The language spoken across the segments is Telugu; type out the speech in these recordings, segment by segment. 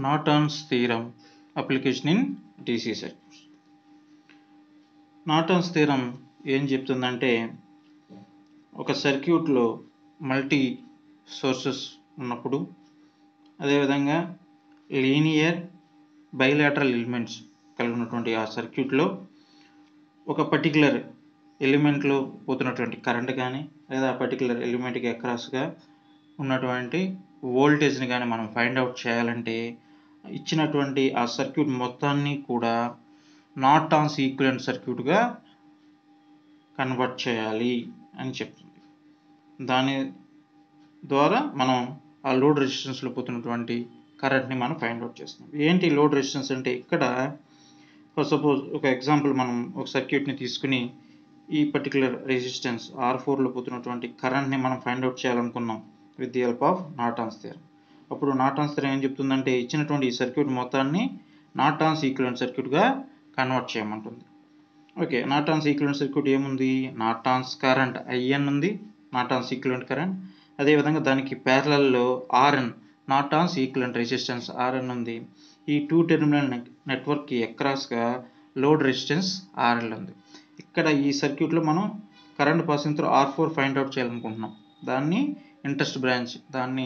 Norton's theorem application in DC circuits Norton's theorem ఏం చెప్తుందంటే ఒక సర్క్యూట్లో మల్టీ సోర్సెస్ ఉన్నప్పుడు అదేవిధంగా లీనియర్ బైలాటరల్ ఎలిమెంట్స్ కలిగి ఉన్నటువంటి ఆ సర్క్యూట్లో ఒక పర్టికులర్ ఎలిమెంట్లో పోతున్నటువంటి కరెంట్ కానీ లేదా ఆ పర్టికులర్ ఎలిమెంట్కి అక్రాస్గా ఉన్నటువంటి వోల్టేజ్ని కానీ మనం ఫైండ్ అవుట్ చేయాలంటే ఇచ్చినటువంటి ఆ సర్క్యూట్ మొత్తాన్ని కూడా నాట్ ఆన్స్ ఈక్వలెంట్ సర్క్యూట్గా కన్వర్ట్ చేయాలి అని చెప్తుంది దాని ద్వారా మనం ఆ లోడ్ రెసిస్టెన్స్లో పోతున్నటువంటి కరెంట్ని మనం ఫైండ్ అవుట్ చేస్తాం ఏంటి లోడ్ రెసిస్టెన్స్ అంటే ఇక్కడ ఫర్ సపోజ్ ఒక ఎగ్జాంపుల్ మనం ఒక సర్క్యూట్ని తీసుకుని ఈ పర్టికులర్ రెసిస్టెన్స్ ఆర్ ఫోర్లో పోతున్నటువంటి కరెంట్ని మనం ఫైండ్ అవుట్ చేయాలనుకున్నాం with the help of Norton's theorem అప్పుడు నాటాన్స్ థియర్ ఏం చెప్తుందంటే ఇచ్చినటువంటి ఈ సర్క్యూట్ మొత్తాన్ని నాటాన్స్ ఈక్వలెంట్ సర్క్యూట్గా కన్వర్ట్ చేయమంటుంది ఓకే నాటాన్స్ ఈక్వలెంట్ సర్క్యూట్ ఏముంది నాటాన్స్ కరెంట్ ఐఎన్ ఉంది నాటాన్స్ ఈక్వలెంట్ కరెంట్ అదేవిధంగా దానికి ప్యారలల్లో RN Norton's equivalent resistance RN ఉంది ఈ టూ టెర్మినల్ నెట్వర్క్కి అక్రాస్గా లోడ్ రెసిస్టెన్స్ ఆర్ఎల్ ఉంది ఇక్కడ ఈ సర్క్యూట్లో మనం current passing through R four find out చేయాలనుకుంటున్నాం దాన్ని ఇంట్రెస్ట్ బ్రాంచ్ దాన్ని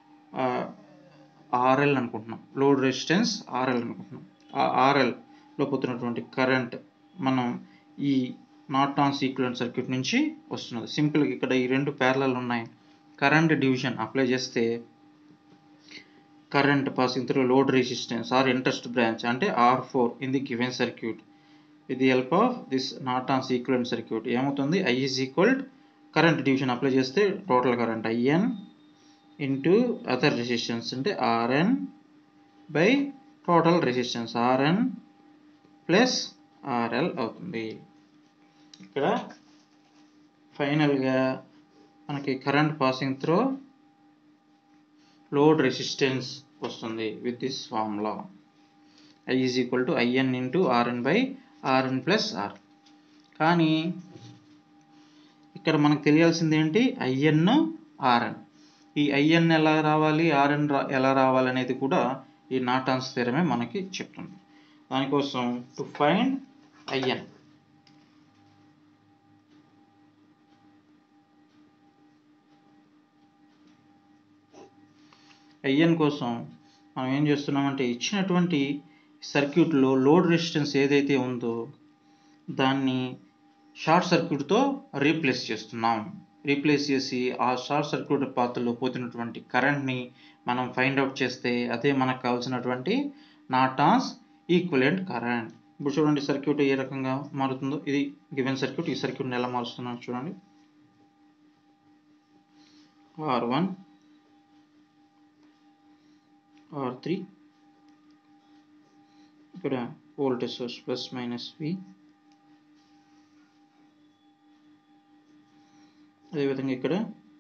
ఆర్ఎల్ అనుకుంటున్నాం లోడ్ రెసిస్టెన్స్ ఆర్ఎల్ అనుకుంటున్నాం ఆ ఆర్ఎల్లో పోతున్నటువంటి కరెంట్ మనం ఈ నాట్ ఆన్ సీక్వెంట్ సర్క్యూట్ నుంచి వస్తున్నది సింపుల్గా ఇక్కడ ఈ రెండు ప్యారలల్ ఉన్నాయి కరెంట్ డివిజన్ అప్లై చేస్తే current passing through load resistance R interest branch అంటే R four in the given circuit with the help of this Norton's equivalent circuit ఏమవుతుంది I is equal to current division apply చేస్తే total current IN into other resistance అంటే RN by total resistance RN plus RL అవుతుంది ఇక్కడ ఫైనల్గా మనకి current passing through load resistance వస్తుంది with this formula I is equal to IN into RN by RN plus R కానీ ఇక్కడ మనకు తెలియాల్సింది ఏంటి ఐఎన్ ఆర్ఎన్ ఈ ఐఎన్ ఎలా రావాలి ఆర్ఎన్ రా ఎలా రావాలి అనేది కూడా ఈ నాటాన్స్ స్థిరమే మనకి చెప్తుంది దానికోసం టు ఫైండ్ ఐఎన్ ఐఎన్ కోసం మనం ఏం చేస్తున్నామంటే ఇచ్చినటువంటి సర్క్యూట్లో లోడ్ రెసిస్టెన్స్ ఏదైతే ఉందో దాన్ని షార్ట్ సర్క్యూట్తో రీప్లేస్ చేస్తున్నాం రీప్లేస్ చేసి ఆ షార్ట్ సర్క్యూట్ పాత్రలో పోతున్నటువంటి కరెంట్ని మనం ఫైండ్ అవుట్ చేస్తే అదే మనకు కావాల్సినటువంటి నాటాన్స్ ఈక్వలెంట్ కరెంట్ ఇప్పుడు చూడండి సర్క్యూట్ ఏ రకంగా మారుతుందో ఇది గివెన్ సర్క్యూట్ ఈ సర్క్యూట్ని ఎలా మారుస్తున్నాం చూడండి ఆర్ వన్ ఆర్ త్రీ ఇక్కడ voltage source plus minus V అదేవిధంగా ఇక్కడ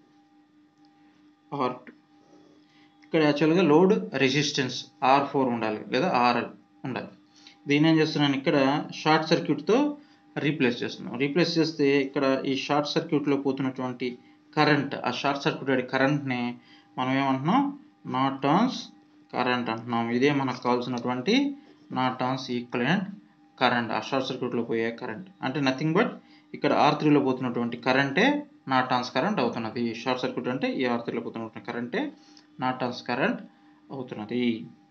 ఆర్ టూ ఇక్కడ యాక్చువల్గా లోడ్ రెసిస్టెన్స్ ఆర్ ఫోర్ ఉండాలి లేదా ఆర్ఎల్ ఉండాలి దీని ఏం చేస్తున్నాను ఇక్కడ షార్ట్ సర్క్యూట్తో రీప్లేస్ చేస్తున్నాం రీప్లేస్ చేస్తే ఇక్కడ ఈ షార్ట్ సర్క్యూట్లో పోతున్నటువంటి కరెంట్ ఆ షార్ట్ సర్క్యూటెడ్ కరెంట్ని మనం ఏమంటున్నాం నాట్ ఆన్స్ కరెంట్ అంటున్నాం ఇదే మనకు కావాల్సినటువంటి నాట్ ఆన్స్ ఈక్వలెంట్ కరెంట్ ఆ షార్ట్ సర్క్యూట్లో పోయే కరెంట్ అంటే నథింగ్ బట్ ఇక్కడ ఆర్ త్రీలో పోతున్నటువంటి కరెంటే నాట్ ఆన్స్ కరెంట్ అవుతున్నది షార్ట్ సర్క్యూట్ అంటే ఈ ఆర్ త్రీలో పోతున్నటువంటి కరెంటే నాట్ ఆన్స్ కరెంట్ అవుతున్నది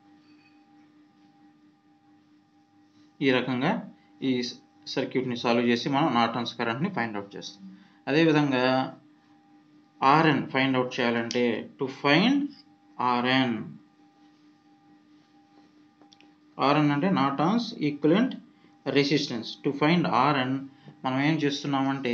ఈ రకంగా ఈ సర్క్యూట్ని సాల్వ్ చేసి మనం నాట్ ఆన్స్ కరెంట్ని ఫైండ్ అవుట్ చేస్తాం అదేవిధంగా ఆర్ఎన్ ఫైండ్ అవుట్ చేయాలంటే టు ఫైండ్ ఆర్ఎన్ ఆర్ఎన్ అంటే Norton's equivalent resistance to find RN మనం ఏం చేస్తున్నామంటే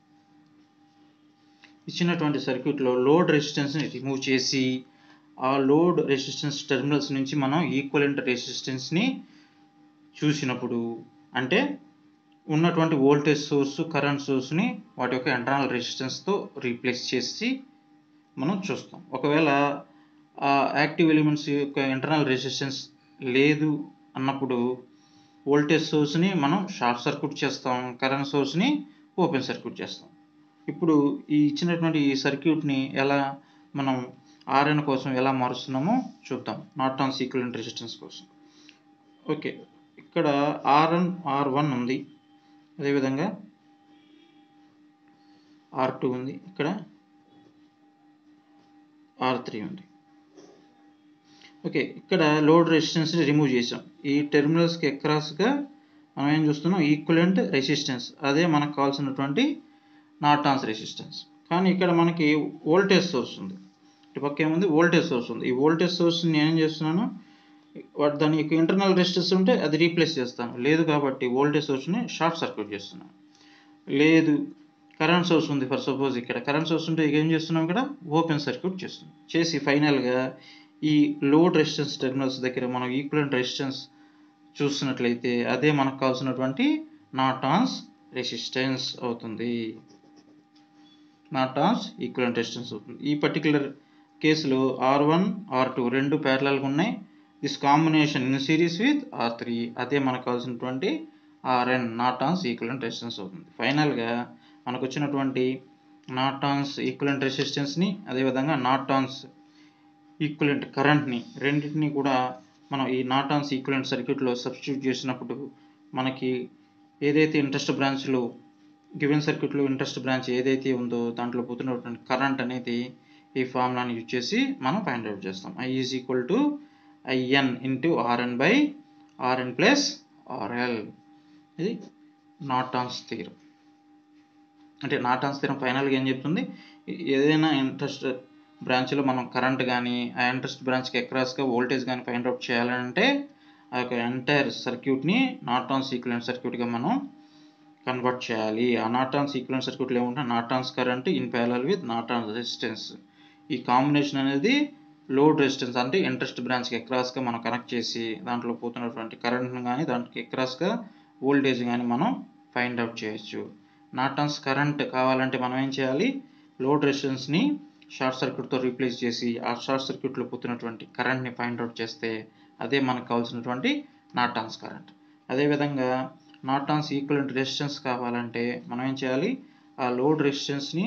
ఇచ్చినటువంటి సర్క్యూట్లో లోడ్ రెసిస్టెన్స్ని రిమూవ్ చేసి ఆ లోడ్ రెసిస్టెన్స్ టెర్మినల్స్ నుంచి మనం ఈక్వలెంట్ రెసిస్టెన్స్ని చూసినప్పుడు అంటే ఉన్నటువంటి వోల్టేజ్ సోర్స్ కరెంట్ సోర్స్ని వాటి యొక్క ఇంటర్నల్ రెసిస్టెన్స్తో రీప్లేస్ చేసి మనం చూస్తాం ఒకవేళ ఆ యాక్టివ్ ఎలిమెంట్స్ యొక్క ఇంటర్నల్ రెసిస్టెన్స్ లేదు అన్నప్పుడు వోల్టేజ్ సోర్స్ని మనం షార్ట్ సర్క్యూట్ చేస్తాం కరెంట్ సోర్స్ని ఓపెన్ సర్క్యూట్ చేస్తాం ఇప్పుడు ఈ ఇచ్చినటువంటి ఈ సర్క్యూట్ని ఎలా మనం ఆర్ఎన్ కోసం ఎలా మారుస్తున్నామో చూద్దాం నార్టాన్స్ ఈక్వలెంట్ రెసిస్టెన్స్ కోసం ఓకే ఇక్కడ ఆర్ఎన్ ఆర్ వన్ ఉంది అదేవిధంగా ఆర్ టూ ఉంది ఇక్కడ ఆర్ త్రీ ఉంది ఓకే ఇక్కడ లోడ్ రెసిస్టెన్స్ని రిమూవ్ చేసాం ఈ టెర్మినల్స్కి అక్రాస్గా మనం ఏం చూస్తున్నాం ఈక్వలెంట్ రెసిస్టెన్స్ అదే మనకు కావాల్సినటువంటి నార్టాన్స్ రెసిస్టెన్స్ కానీ ఇక్కడ మనకి వోల్టేజ్ సోర్స్ ఉంది ఇటు పక్క ఏముంది వోల్టేజ్ సోర్స్ ఉంది ఈ వోల్టేజ్ సోర్స్ని నేను ఏం చేస్తున్నాను వాటి దాని యొక్క ఇంటర్నల్ రెసిస్టెన్స్ ఉంటే అది రీప్లేస్ చేస్తాను లేదు కాబట్టి వోల్టేజ్ సోర్స్ని షార్ట్ సర్క్యూట్ చేస్తున్నాను లేదు కరెంట్ సోర్స్ ఉంది ఫర్ సపోజ్ ఇక్కడ కరెంట్ సోర్స్ ఉంటే ఇక ఏం చేస్తున్నాం ఇక్కడ ఓపెన్ సర్క్యూట్ చేస్తున్నాం చేసి ఫైనల్గా ఈ లోడ్ రెసిస్టెన్స్ టెర్మినల్స్ దగ్గర మనం ఈక్వలెంట్ రెసిస్టెన్స్ చూస్తున్నట్లయితే అదే మనకు కావాల్సినటువంటి నాటాన్స్ రెసిస్టెన్స్ అవుతుంది నాటాన్స్ ఈక్వలెంట్ రెసిస్టెన్స్ అవుతుంది ఈ పర్టికులర్ కేసులో ఆర్ వన్ ఆర్ టూ రెండు ప్యారలల్గా ఉన్నాయి this combination in series with R three అదే మనకు కావాల్సినటువంటి ఆర్ఎన్ నాటాన్స్ ఈక్వలెంట్ రెసిస్టెన్స్ అవుతుంది ఫైనల్గా మనకు వచ్చినటువంటి నాటాన్స్ ఈక్వలెంట్ రెసిస్టెన్స్ని అదేవిధంగా నాటాన్స్ ఈక్వలెంట్ కరెంట్ని రెండింటిని కూడా మనం ఈ నాటాన్స్ ఈక్వలెంట్ సర్క్యూట్లో సబ్స్టిట్యూట్ చేసినప్పుడు మనకి ఏదైతే ఇంట్రెస్ట్ బ్రాంచ్లో గివెన్ సర్క్యూట్లో ఇంట్రెస్ట్ బ్రాంచ్ ఏదైతే ఉందో దాంట్లో పోతున్నటువంటి కరెంట్ అనేది ఈ ఫార్ములాని యూజ్ చేసి మనం ఫైండ్ అవుట్ చేస్తాం I is equal to IN into RN by RN plus RL ఇది నాటాన్స్ థీరం అంటే నాటాన్స్ థీరం ఫైనల్గా ఏం చెప్తుంది ఏదైనా ఇంట్రెస్ట్ బ్రాంచ్లో మనం కరెంట్ కానీ ఆ ఇంట్రెస్ట్ బ్రాంచ్కి అక్రాస్గా వోల్టేజ్ కానీ ఫైండ్ అవుట్ చేయాలంటే ఆ యొక్క ఎంటైర్ సర్క్యూట్ని నాటాన్స్ ఈక్వలెంట్ సర్క్యూట్గా మనం కన్వర్ట్ చేయాలి ఆ నాటాన్స్ ఈక్వలెంట్ సర్క్యూట్లో ఏముంటే Norton's current in parallel with Norton's resistance ఈ కాంబినేషన్ అనేది లోడ్ రెసిస్టెన్స్ అంటే ఇంట్రెస్ట్ బ్రాంచ్కి అక్రాస్గా మనం కనెక్ట్ చేసి దాంట్లో పోతున్నటువంటి కరెంట్ను కానీ దాంట్కి అక్రాస్గా వోల్టేజ్ కానీ మనం ఫైండ్ అవుట్ చేయొచ్చు నాటాన్స్ కరెంట్ కావాలంటే మనం ఏం చేయాలి లోడ్ రెసిస్టెన్స్ని షార్ట్ సర్క్యూట్తో రీప్లేస్ చేసి ఆ షార్ట్ సర్క్యూట్లో పోతున్నటువంటి కరెంట్ని ఫైండ్ అవుట్ చేస్తే అదే మనకు కావాల్సినటువంటి నాటాన్స్ కరెంట్ అదేవిధంగా నాటాన్స్ ఈక్వలెంట్ రెసిస్టెన్స్ కావాలంటే మనం ఏం చేయాలి ఆ లోడ్ రెసిస్టెన్స్ని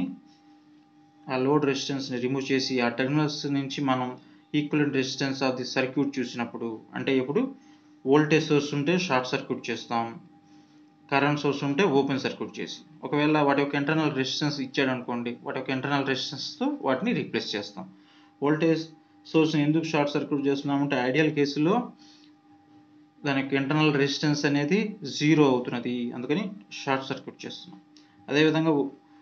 ఆ లోడ్ రెసిస్టెన్స్ని రిమూవ్ చేసి ఆ టెర్మినల్స్ నుంచి మనం equivalent resistance of the circuit చూసినప్పుడు అంటే ఇప్పుడు వోల్టేజ్ సోర్స్ ఉంటే షార్ట్ సర్క్యూట్ చేస్తాం కరెంట్ సోర్స్ ఉంటే ఓపెన్ సర్క్యూట్ చేసి ఒకవేళ వాటి యొక్క ఇంటర్నల్ రెసిస్టెన్స్ ఇచ్చాడు అనుకోండి వాటి యొక్క ఇంటర్నల్ రెసిస్టెన్స్తో వాటిని రీప్లేస్ చేస్తాం వోల్టేజ్ సోర్స్ని ఎందుకు షార్ట్ సర్క్యూట్ చేస్తున్నామంటే ఐడియల్ కేసులో దాని యొక్క ఇంటర్నల్ రెసిస్టెన్స్ అనేది జీరో అవుతున్నది అందుకని షార్ట్ సర్క్యూట్ చేస్తున్నాం అదేవిధంగా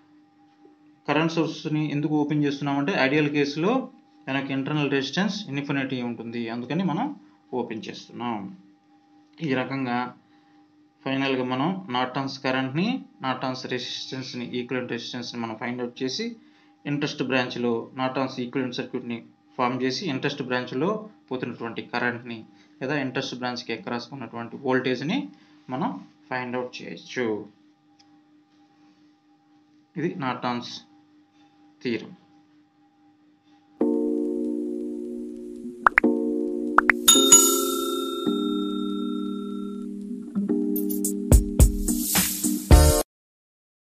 కరెంట్ సోర్స్ని ఎందుకు ఓపెన్ చేస్తున్నామంటే ఐడియల్ కేసులో దాని యొక్క ఇంటర్నల్ రెసిస్టెన్స్ ఇన్ఫినిటీ ఉంటుంది అందుకని మనం ఓపెన్ చేస్తున్నాం ఈ రకంగా ఫైనల్గా మనం నార్టన్స్ కరెంట్ని నార్టన్స్ రెసిస్టెన్స్ని ఈక్వలెంట్ రెసిస్టెన్స్ని మనం ఫైండ్ అవుట్ చేసి ఇంట్రెస్ట్ బ్రాంచ్లో నార్టన్స్ ఈక్వలెంట్ సర్క్యూట్ని ఫామ్ చేసి ఇంట్రెస్ట్ బ్రాంచ్లో పోతున్నటువంటి కరెంట్ని లేదా ఇంట్రెస్ట్ బ్రాంచ్కి ఎక్రాస్ ఉన్నటువంటి వోల్టేజ్ని మనం ఫైండ్ అవుట్ చేయొచ్చు ఇది నార్టాన్స్ థీరం